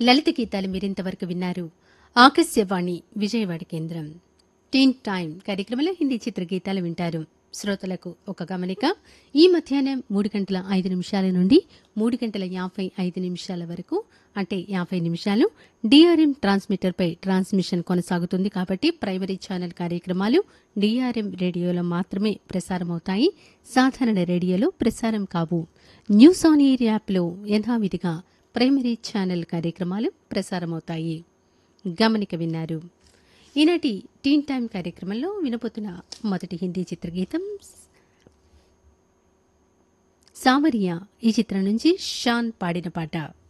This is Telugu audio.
లలిత గీతాలు మీరింతవరకు విన్నారు ఆకాశవాణి విజయవాడ కేంద్రం టీన్ టైం కార్యక్రమంలో హిందీ చిత్ర గీతాలు వింటారు శ్రోతలకు ఒక గమనిక ఈ మధ్యాహ్నం మూడు గంటల ఐదు నిమిషాల నుండి మూడు గంటల యాభై ఐదు నిమిషాల వరకు అంటే యాభై నిమిషాలు డిఆర్ఎం ట్రాన్స్మిటర్పై ట్రాన్స్మిషన్ కొనసాగుతుంది కాబట్టి ప్రైమరీ ఛానల్ కార్యక్రమాలు డిఆర్ఎం రేడియోలో మాత్రమే ప్రసారమవుతాయి సాధారణ రేడియోలో ప్రసారం కావు న్యూస్ ఆన్ ఎయిర్ యాప్లో యథావిధిగా ప్రైమరీ ఛానల్ కార్యక్రమాలు ప్రసారమవుతాయి గమనిక విన్నారు ఈనాటి టీన్ టైం కార్యక్రమంలో వినబోతున్న మొదటి హిందీ చిత్రగీతం సావరియా ఈ చిత్రం నుంచి షాన్ పాడిన పాట